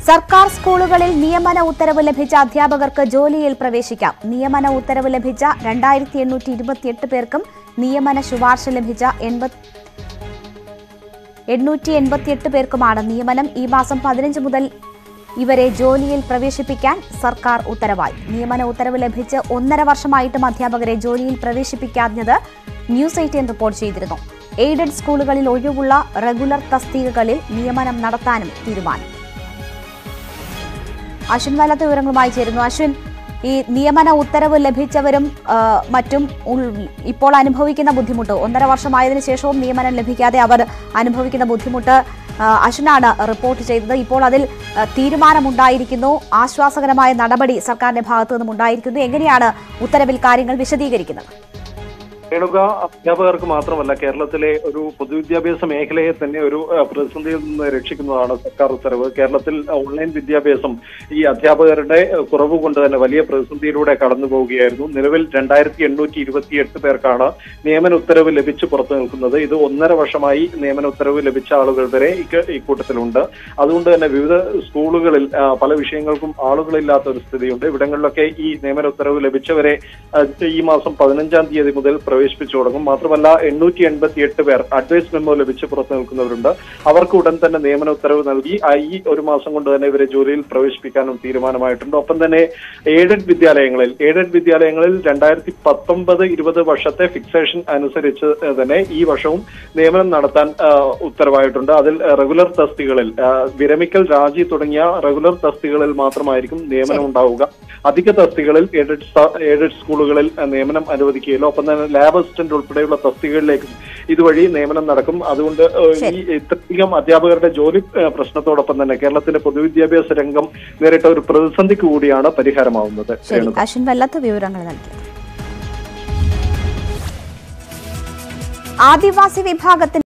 സർക്കാർ സ്കൂളുകളിൽ നിയമന ഉത്തരവ് ലഭിച്ച അധ്യാപകർക്ക് ജോലിയിൽ പ്രവേശിക്കാം നിയമന ഉത്തരവ് ലഭിച്ച രണ്ടായിരത്തി എണ്ണൂറ്റി ഇരുപത്തിയെട്ട് പേർക്കും നിയമന ശുപാർശ ലഭിച്ച എൺപത് എണ്ണൂറ്റി എൺപത്തിയെട്ട് പേർക്കുമാണ് നിയമനം ഈ മാസം പതിനഞ്ച് മുതൽ ഇവരെ ജോലിയിൽ പ്രവേശിപ്പിക്കാൻ സർക്കാർ ഉത്തരവായി നിയമന ഉത്തരവ് ലഭിച്ച് ഒന്നര വർഷമായിട്ടും അധ്യാപകരെ ജോലിയിൽ പ്രവേശിപ്പിക്കാഞ്ഞത് ന്യൂസ് എയ്റ്റീൻ റിപ്പോർട്ട് ചെയ്തിരുന്നു എയ്ഡഡ് സ്കൂളുകളിൽ ഒഴിവുള്ള റെഗുലർ തസ്തികകളിൽ നിയമനം നടത്താനും തീരുമാനം അശ്വിൻ വല്ലാത്ത വിവരങ്ങളുമായി ചേരുന്നു അശ്വിൻ ഈ നിയമന ഉത്തരവ് ലഭിച്ചവരും ആ, മറ്റും ഉൾ- ഇപ്പോൾ അനുഭവിക്കുന്ന ബുദ്ധിമുട്ട് ഒന്നര വർഷമായതിനു ശേഷവും നിയമനം ലഭിക്കാതെ അവർ അനുഭവിക്കുന്ന ബുദ്ധിമുട്ട് ആ, അശ്വിനാണ് റിപ്പോർട്ട് ചെയ്തത് ഇപ്പോൾ അതിൽ ആ, തീരുമാനമുണ്ടായിരിക്കുന്നു ആശ്വാസകരമായ നടപടി സർക്കാരിന്റെ ഭാഗത്തു നിന്നും ഉണ്ടായിരിക്കുന്നു എങ്ങനെയാണ് ഉത്തരവിൽ കാര്യങ്ങൾ വിശദീകരിക്കുന്നത് രേണുക അധ്യാപകർക്ക് മാത്രമല്ല കേരളത്തിലെ ഒരു പൊതുവിദ്യാഭ്യാസ മേഖലയെ തന്നെ ഒരു അഹ്, പ്രതിസന്ധിയിൽ നിന്ന് രക്ഷിക്കുന്നതാണ് സർക്കാർ ഉത്തരവ് കേരളത്തിൽ ഓൺലൈൻ വിദ്യാഭ്യാസം ഈ അധ്യാപകരുടെ അഹ്, കുറവ് കൊണ്ട് തന്നെ വലിയ പ്രതിസന്ധിയിലൂടെ കടന്നു പോവുകയായിരുന്നു നിലവിൽ രണ്ടായിരത്തി എണ്ണൂറ്റി ഇരുപത്തിയെട്ട് പേർക്കാണ് നിയമന ഉത്തരവ് ലഭിച്ച് പുറത്തു നിൽക്കുന്നത് ഇത് ഒന്നര വർഷമായി നിയമന ഉത്തരവ് ലഭിച്ച ആളുകൾ വരെ ഇക്ക- ഇക്കൂട്ടത്തിലുണ്ട് അതുകൊണ്ട് തന്നെ വിവിധ സ്കൂളുകളിൽ ആ, പല വിഷയങ്ങൾക്കും ആളുകളില്ലാത്ത ഒരു സ്ഥിതിയുണ്ട് ഇവിടങ്ങളിലൊക്കെ ഈ നിയമന ഉത്തരവ് ലഭിച്ചവരെ ആ, ഈ മാസം പതിനഞ്ചാം തീയതി മുതൽ പ്രവേശിപ്പിച്ചു തുടങ്ങും മാത്രമല്ല എണ്ണൂറ്റി എൺപത്തി എട്ട് പേർ അഡ്വൈസ് മെമ്മോ ലഭിച്ച് പുറത്തു നിൽക്കുന്നവരുണ്ട് അവർക്ക് ഉടൻ തന്നെ നിയമന ഉത്തരവ് നൽകി ആ, ഈ ഒരു മാസം കൊണ്ട് തന്നെ ഇവരെ ജോലിയിൽ പ്രവേശിപ്പിക്കാനും തീരുമാനമായിട്ടുണ്ട് ഒപ്പം തന്നെ എയ്ഡഡ് വിദ്യാലയങ്ങളിൽ എയ്ഡഡ് വിദ്യാലയങ്ങളിൽ രണ്ടായിരത്തി പത്തൊമ്പത് ഇരുപത് വർഷത്തെ ഫിക്സേഷൻ അനുസരിച്ച് തന്നെ ഈ വർഷവും നിയമനം നടത്താൻ ആ, ഉത്തരവായിട്ടുണ്ട് അതിൽ റെഗുലർ തസ്തികളിൽ ആ, വിരമിക്കൽ രാജി തുടങ്ങിയ റെഗുലർ തസ്തികളിൽ മാത്രമായിരിക്കും നിയമനം ഉണ്ടാവുക അധിക തസ്തികളിൽ എയ്ഡഡ് സ- എയ്ഡഡ് സ്കൂളുകളിൽ ആ, നിയമനം അനുവദിക്കുകയില്ല ഒപ്പം തന്നെ ലാബ് അസിസ്റ്റന്റ് ഉൾപ്പെടെയുള്ള തസ്തികകളിലേക്ക് ഇതുവഴി നിയമനം നടക്കും അതുകൊണ്ട് ആ, ശരി. ഈ ഇത്രയധികം അധ്യാപകരുടെ ജോലി ആ, പ്രശ്നത്തോടൊപ്പം തന്നെ കേരളത്തിലെ പൊതുവിദ്യാഭ്യാസ രംഗം നേരിട്ട ഒരു പ്രതിസന്ധിക്ക് കൂടിയാണ് പരിഹാരമാവുന്നത് ശരി രേണുക. അശ്വിൻ വല്ലാത്ത വിവരങ്ങൾ നൽകി ആദിവാസി വിഭാഗത്തിന്